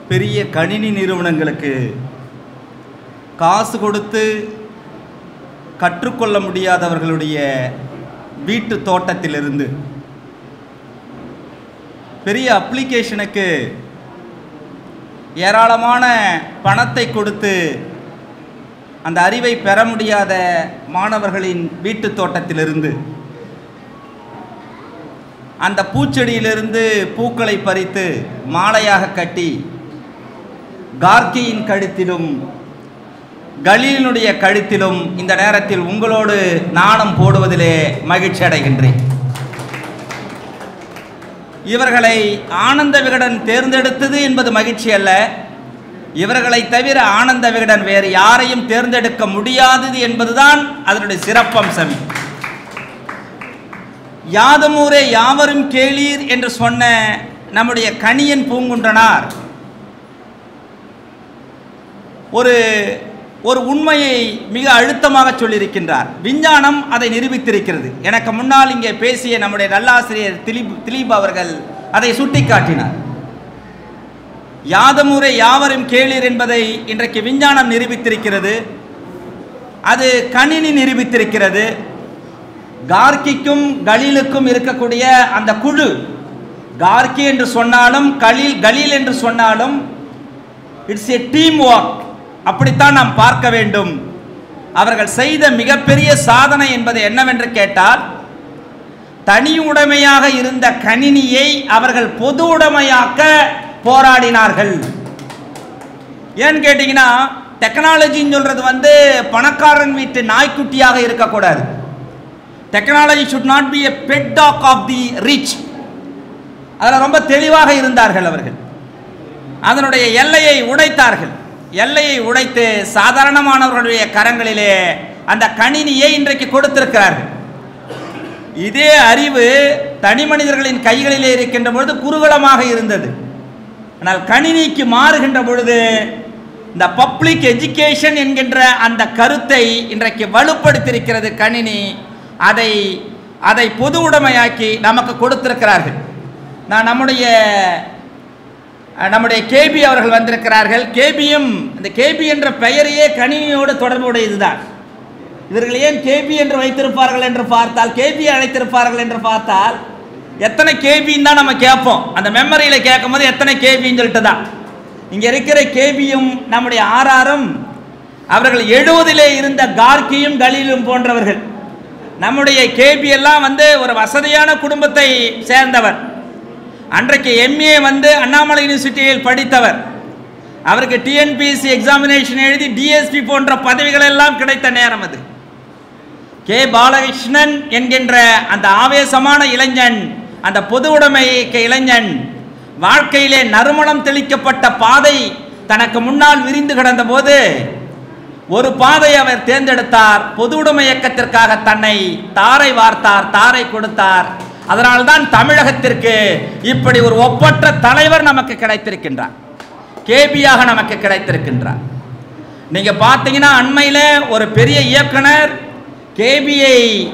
பெரிய கணினி நிறுவனங்களுக்கு காசு கொடுத்து கற்றுக்கொள்ள முடியாதவர்களுடைய வீட்டு தோட்டத்திலிருந்து பெரிய அப்ளிகேஷனுக்கு ஏராளமான பணத்தை கொடுத்து அந்த அறிவை பெற முடியாத மாணவர்களின் வீட்டு தோட்டத்திலிருந்து அந்த பூச்செடியிலிருந்து பூக்களை பறித்து மாலையாக கட்டி கார்கியின் கழுத்திலும் கலீலினுடைய கழுத்திலும் இந்த நேரத்தில் உங்களோடு நாணம் போடுவதிலே மகிழ்ச்சி அடைகின்றேன் இவர்களை ஆனந்த விகடன் தேர்ந்தெடுத்தது என்பது மகிழ்ச்சி அல்ல இவர்களை தவிர ஆனந்த விகடன் வேறு யாரையும் தேர்ந்தெடுக்க முடியாதது என்பதுதான் அதனுடைய சிறப்பம்சம் யாதமூரே யாவரும் கேளீர் என்று சொன்ன நம்முடைய கணியன் பூங்குன்றனார் ஒரு ஒரு உண்மையை மிக அழுத்தமாக சொல்லியிருக்கின்றார் விஞ்ஞானம் அதை நிரூபித்திருக்கிறது எனக்கு முன்னால் இங்கே பேசிய நம்முடைய நல்லாசிரியர் திலீப் திலீப் அவர்கள் அதை சுட்டிக்காட்டினார் யாதமுறை யாவரும் கேளீர் என்பதை இன்றைக்கு விஞ்ஞானம் நிரூபித்திருக்கிறது அது கணினி நிரூபித்திருக்கிறது கார்கிக்கும் கலீலுக்கும் இருக்கக்கூடிய அந்த குழு கார்கி என்று சொன்னாலும் கலீல் கலீல் என்று சொன்னாலும் இட்ஸ் எ டீம் ஒர்க் அப்படித்தான் நாம் பார்க்க வேண்டும் அவர்கள் செய்த மிகப்பெரிய சாதனை என்பது என்னவென்று கேட்டால் தனி உடைமையாக இருந்த கணினியை அவர்கள் பொது உடைமையாக்க போராடினார்கள் ஏன்னு கேட்டிங்கன்னா டெக்னாலஜின்னு சொல்கிறது வந்து பணக்காரன் வீட்டு நாய்க்குட்டியாக இருக்கக்கூடாது technology should not be a pet dog of the rich அதில் ரொம்ப தெளிவாக இருந்தார்கள் அவர்கள் அதனுடைய எல்லையை உடைத்தார்கள் எல்லையை உடைத்து சாதாரணமானவர்களுடைய கரங்களிலே அந்த கணினியை இன்றைக்கு கொடுத்திருக்கிறார்கள் இதே அறிவு தனி மனிதர்களின் கைகளிலே இருக்கின்ற பொழுது குருகுலமாக இருந்தது ஆனால் கணினிக்கு மாறுகின்ற பொழுது இந்த பப்ளிக் எஜுகேஷன் என்கின்ற அந்த கருத்தை இன்றைக்கு வலுப்படுத்தியிருக்கிறது கணினி அதை அதை பொது உடைமையாக்கி நமக்கு கொடுத்திருக்கிறார்கள் நான் நம்முடைய நம்முடைய கேபி அவர்கள் வந்திருக்கிறார்கள் கேபியும் இந்த கேபி என்ற பெயரையே கணினியோடு தொடர்புடையதுதான் இவர்கள் ஏன் கேபி என்று வைத்திருப்பார்கள் என்று பார்த்தால் கேபி அழைத்திருப்பார்கள் என்று பார்த்தால் எத்தனை கேபின்னு தான் நம்ம கேட்போம் அந்த மெமரியில் கேட்கும் போது எத்தனை கேபின்னு சொல்லிட்டு தான் இங்கே இருக்கிற கேபியும் நம்முடைய ஆர்ஆரும் அவர்கள் எழுவதிலே இருந்த கார்கியும் கலீலும் போன்றவர்கள் நம்முடைய கேபி எல்லாம் வந்து ஒரு வசதியான குடும்பத்தை சேர்ந்தவர் அன்றைக்கு எம்ஏ வந்து அண்ணாமலை யூனிவர்சிட்டியில் படித்தவர் அவருக்கு டிஎன்பிஎஸ்சி எக்ஸாமினேஷன் எழுதி டிஎஸ்பி போன்ற பதவிகள் எல்லாம் கிடைத்த நேரம் அது கே பாலகிருஷ்ணன் என்கின்ற அந்த ஆவேசமான இளைஞன் அந்த பொது உடைமைக்க இளைஞன் வாழ்க்கையிலே நறுமணம் தெளிக்கப்பட்ட பாதை தனக்கு முன்னால் விரிந்து கிடந்த போது ஒரு பாதை அவர் தேர்ந்தெடுத்தார் பொது உடைமை இயக்கத்திற்காக தன்னை தாரை வார்த்தார் தாரை கொடுத்தார் அதனால்தான் தமிழகத்திற்கு இப்படி ஒரு ஒப்பற்ற தலைவர் நமக்கு கிடைத்திருக்கின்றார் கேபியாக நமக்கு கிடைத்திருக்கின்றார் நீங்க பார்த்தீங்கன்னா அண்மையில் ஒரு பெரிய இயக்குனர் கேபியை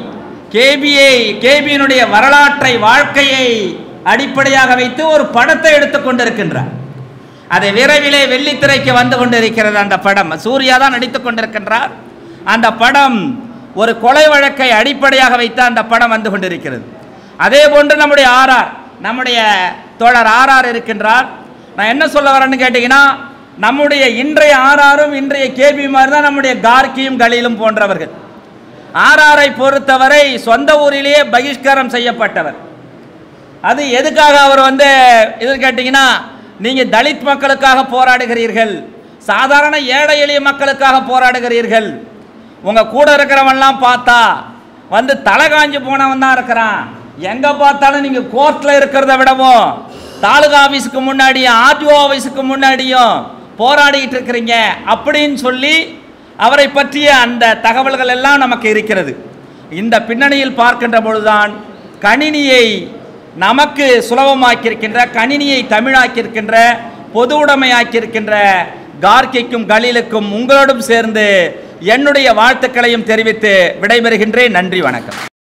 கேபியை கேபியினுடைய வரலாற்றை வாழ்க்கையை அடிப்படையாக வைத்து ஒரு படத்தை எடுத்துக்கொண்டிருக்கின்றார் அதை விரைவிலே வெள்ளித்திரைக்கு வந்து கொண்டிருக்கிறது அந்த படம் சூர்யா தான் நடித்துக் கொண்டிருக்கின்றார் அந்த படம் ஒரு கொலை வழக்கை அடிப்படையாக வைத்து அந்த படம் வந்து கொண்டிருக்கிறது அதே போன்று நம்முடைய ஆர்ஆர் நம்முடைய தோழர் ஆர்ஆர் இருக்கின்றார் நான் என்ன சொல்ல வரேன்னு கேட்டிங்கன்னா நம்முடைய இன்றைய ஆர்ஆரும் இன்றைய கேபி மாதிரி தான் நம்முடைய கார்கியும் கலீலும் போன்றவர்கள் ஆர்ஆரை பொறுத்தவரை சொந்த ஊரிலேயே பகிஷ்காரம் செய்யப்பட்டவர் அது எதுக்காக அவர் வந்து இது கேட்டிங்கன்னா நீங்கள் தலித் மக்களுக்காக போராடுகிறீர்கள் சாதாரண ஏழை எளிய மக்களுக்காக போராடுகிறீர்கள் உங்கள் கூட இருக்கிறவன்லாம் பார்த்தா வந்து தலை காஞ்சு போனவன் தான் இருக்கிறான் எங்கே பார்த்தாலும் நீங்கள் கோர்ட்டில் இருக்கிறத விடவும் தாலுகா ஆஃபீஸுக்கு முன்னாடியும் ஆர்டிஓ ஆஃபீஸுக்கு முன்னாடியும் போராடிட்டு இருக்கிறீங்க அப்படின்னு சொல்லி அவரை பற்றிய அந்த தகவல்கள் எல்லாம் நமக்கு இருக்கிறது இந்த பின்னணியில் பார்க்கின்ற பொழுதுதான் கணினியை நமக்கு சுலபமாக்கியிருக்கின்ற கணினியை தமிழாக்கியிருக்கின்ற பொது உடைமையாக்கியிருக்கின்ற கார்கிக்கும் கலீலுக்கும் உங்களோடும் சேர்ந்து என்னுடைய வாழ்த்துக்களையும் தெரிவித்து விடைபெறுகின்றேன் நன்றி வணக்கம்